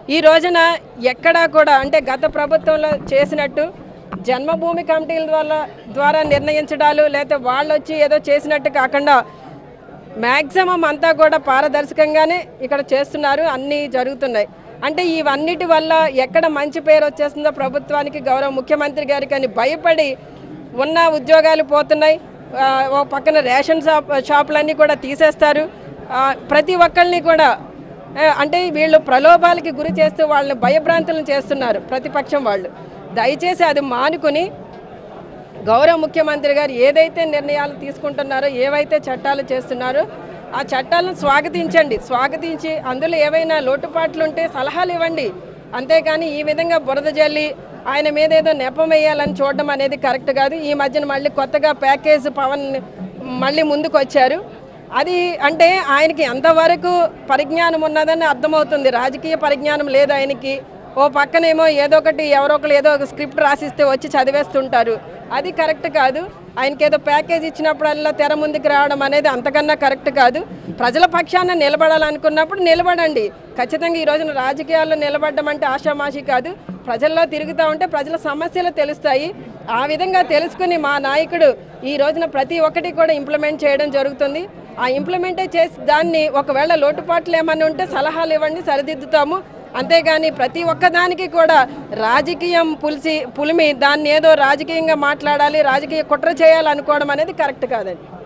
ఈ రోజున ఎక్కడా కూడా అంటే గత ప్రభుత్వంలో చేసినట్టు జన్మభూమి కమిటీల ద్వారా ద్వారా నిర్ణయించడాలు లేకపోతే వాళ్ళు వచ్చి ఏదో చేసినట్టు కాకుండా మ్యాక్సిమం అంతా కూడా పారదర్శకంగానే ఇక్కడ చేస్తున్నారు అన్నీ జరుగుతున్నాయి అంటే ఇవన్నిటి వల్ల ఎక్కడ మంచి పేరు వచ్చేస్తుందో ప్రభుత్వానికి గౌరవ ముఖ్యమంత్రి గారికి అని భయపడి ఉన్న ఉద్యోగాలు పోతున్నాయి ఆ, ఓ పక్కన రేషన్ షాప్ షాపులన్నీ కూడా తీసేస్తారు ఆ, ప్రతి ఒక్కళ్ళని కూడా ఆ, అంటే వీళ్ళు ప్రలోభాలకి గురి చేస్తూ వాళ్ళని భయభ్రాంతులను చేస్తున్నారు ప్రతిపక్షం వాళ్ళు దయచేసి అది మానుకుని గౌరవ ముఖ్యమంత్రి గారు ఏదైతే నిర్ణయాలు తీసుకుంటున్నారో ఏవైతే చట్టాలు చేస్తున్నారో ఆ చట్టాలను స్వాగతించండి స్వాగతించి అందులో ఏవైనా లోటుపాట్లు ఉంటే సలహాలు ఇవ్వండి అంతేగాని ఈ విధంగా బురద జల్లి ఆయన మీద ఏదో నెపం వేయాలని చూడడం అనేది కరెక్ట్ కాదు ఈ మధ్యన మళ్ళీ కొత్తగా ప్యాకేజ్ పవన్ మళ్ళీ ముందుకు వచ్చారు అది అంటే ఆయనకి ఎంతవరకు పరిజ్ఞానం ఉన్నదని అర్థమవుతుంది రాజకీయ పరిజ్ఞానం లేదు ఆయనకి ఓ పక్కనేమో ఏదో ఒకటి ఎవరో ఒకరు ఏదో ఒక స్క్రిప్ట్ రాసిస్తే వచ్చి చదివేస్తుంటారు అది కరెక్ట్ కాదు ఆయనకి ఏదో ప్యాకేజ్ ఇచ్చినప్పుడల్లా తెర ముందుకు రావడం అనేది అంతకన్నా కరెక్ట్ కాదు ప్రజల పక్షాన నిలబడాలనుకున్నప్పుడు నిలబడండి ఖచ్చితంగా ఈ రోజున రాజకీయాల్లో నిలబడడం అంటే ఆషామాషి కాదు ప్రజల్లో తిరుగుతూ ఉంటే ప్రజల సమస్యలు తెలుస్తాయి ఆ విధంగా తెలుసుకుని మా నాయకుడు ఈ రోజున ప్రతి ఒక్కటి కూడా ఇంప్లిమెంట్ చేయడం జరుగుతుంది ఆ ఇంప్లిమెంటే చేసి దాన్ని ఒకవేళ లోటుపాట్లు ఏమైనా ఉంటే సలహాలు ఇవ్వండి సరిదిద్దుతాము అంతేగాని ప్రతి ఒక్కదానికి కూడా రాజకీయం పులిసి పులిమి దాన్ని ఏదో రాజకీయంగా మాట్లాడాలి రాజకీయ కుట్ర చేయాలనుకోవడం అనేది కరెక్ట్ కాదండి